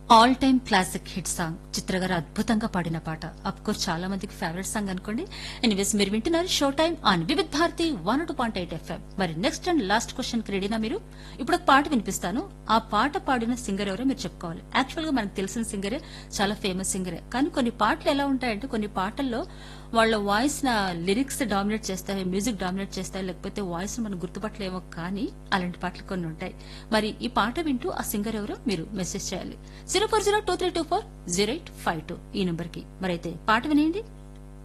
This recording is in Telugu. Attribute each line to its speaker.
Speaker 1: all time classic hit song Chithra గారు అద్భుతంగా పాడిన పాట అఫ్ కోర్స్ చాలా మందికి ఫేవరెట్ సాంగ్ అనుకోండి ఎనీవేస్ మీరు వింటున్నారు show time on Vividh Bharati one two point eight FM మరి నెక్స్ట్ అండ్ లాస్ట్ క్వశ్చన్ కి రెడీనా మీరు ఇప్పుడు ఒక పాట వినిపిస్తాను ఆ పాట పాడిన సింగర్ ఎవరో మీరు చెప్పుకోవాలి యాక్చువల్ గా మనకు తెలిసిన సింగరే చాలా ఫేమస్ సింగరే కానీ కొన్ని పాటలు ఎలా ఉంటాయంటే కొన్ని పాటల్లో వాళ్ళ వాయిస్ నా లిరిక్స్ డామినేట్ చేస్తాయి మ్యూజిక్ డామినేట్ చేస్తాయి లేకపోతే వాయిస్ మనం గుర్తుపట్టలేమో కానీ అలాంటి పాటలు కొన్ని ఉంటాయి మరి ఈ పాట వింటూ ఆ సింగర్ ఎవరో మీరు మెసేజ్ చేయాలి zero four zero two three two four zero eight five two ఈ నెంబర్ కి మరైతే పాట వినేయండి